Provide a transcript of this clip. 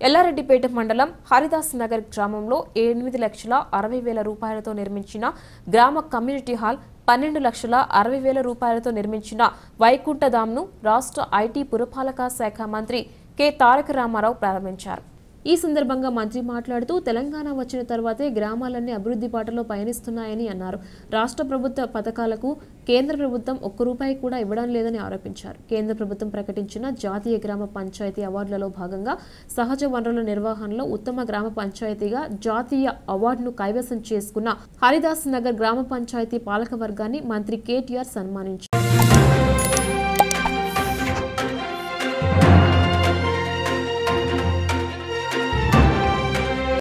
ఎల్లారెడ్డిపేట మండలం హరిదాస్ నగర్ గ్రామంలో ఎనిమిది లక్షల అరవై వేల రూపాయలతో నిర్మించిన గ్రామ కమ్యూనిటీ హాల్ పన్నెండు లక్షల అరవై వేల రూపాయలతో నిర్మించిన వైకుంఠధామ్ను రాష్ట్ర ఐటీ పురపాలక శాఖ మంత్రి కె తారక రామారావు ప్రారంభించారు ఈ సందర్భంగా మంత్రి మాట్లాడుతూ తెలంగాణ వచ్చిన తర్వాతే గ్రామాలన్నీ అభివృద్ధి బాటలో పయనిస్తున్నాయని అన్నారు రాష్ట్ర ప్రభుత్వ పథకాలకు కేంద్ర ప్రభుత్వం ఒక్క రూపాయి కూడా ఇవ్వడం లేదని ఆరోపించారు కేంద్ర ప్రభుత్వం ప్రకటించిన జాతీయ గ్రామ పంచాయతీ అవార్డులలో భాగంగా సహజ వనరుల నిర్వహణలో ఉత్తమ గ్రామ పంచాయతీగా జాతీయ అవార్డును కైవసం చేసుకున్న హరిదాస్ నగర్ గ్రామ పంచాయతీ పాలక వర్గాన్ని మంత్రి కేటీఆర్ సన్మానించారు